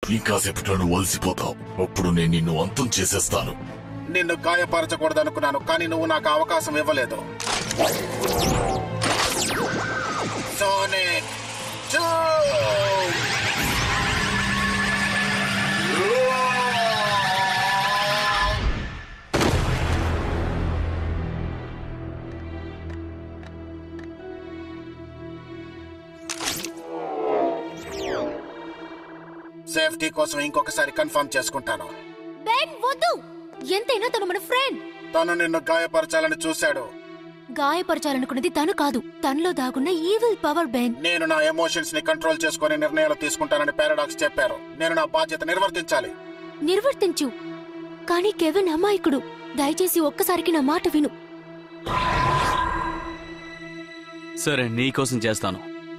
ఇంకాసేపట్లో నువ్వు అలసిపోతావు అప్పుడు నేను నిన్ను అంతం చేసేస్తాను నిన్ను గాయపరచకూడదనుకున్నాను కానీ నువ్వు నాకు అవకాశం ఇవ్వలేదు సోనిక్ జూమ్! సేఫ్టీ కోసం ఇంకొకసారి కన్ఫర్మ్ చేసుకుంటాను బెన్ వద్దు ఎంతైనా తను మన ఫ్రెండ్ తను నిన్ను గాయపరచాలని చూశాడు గాయపరచాలనుకున్నది తను కాదు తనలో దాగున్న ఈవిల్ పవర్ బెన్ నేను నా ఎమోషన్స్ ని కంట్రోల్ చేసుకుని నిర్ణయాలు తీసుకుంటానని పారాడాక్స్ చెప్పారు నేను నా బాధ్యత నిర్వర్తించాలి నిర్వర్తించు కానీ కెవిన్ అమాయకుడు దయచేసి ఒక్కసారికి నా మాట విను సరే నీకోసం చేస్తాను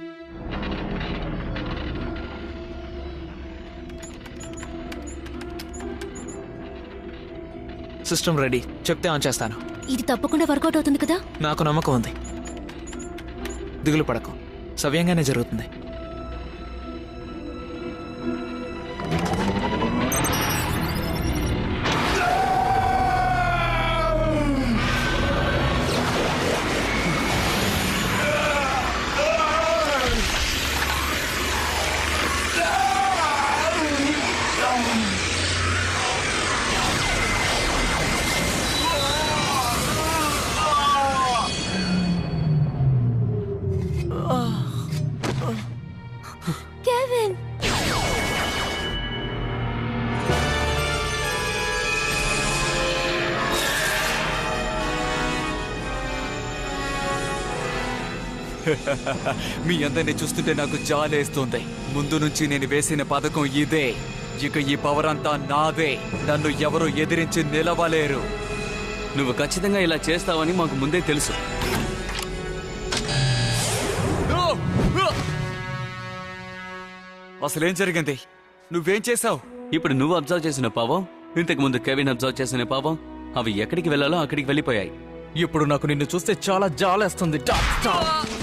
సిస్టమ్ రెడీ చెప్తే ఆన్ చేస్తాను ఇది తప్పకుండా వర్కౌట్ అవుతుంది కదా నాకు నమ్మకం ఉంది దిగులు పడకు సవ్యంగానే జరుగుతుంది కెవిన్ మీ అందరిని చూస్తుంటే నాకు జాలేస్తుంది ముందు నుంచి నేను వేసిన పథకం ఇదే ఇక ఈ పవర్ అంతా నాదే నన్ను ఎవరు ఎదిరించి నిలవలేరు నువ్వు ఖచ్చితంగా ఇలా చేస్తావని మాకు ముందే తెలుసు అసలేం జరిగింది నువ్వేం చేసావు ఇప్పుడు నువ్వు అబ్జర్వ్ చేసిన పావం ఇంతకు ముందు కెవిన్ అబ్జర్వ్ చేసిన పావం అవి ఎక్కడికి వెళ్ళాలో అక్కడికి వెళ్ళిపోయాయి ఇప్పుడు నాకు నిన్ను చూస్తే చాలా జాలేస్తుంది టాప్, టాప్.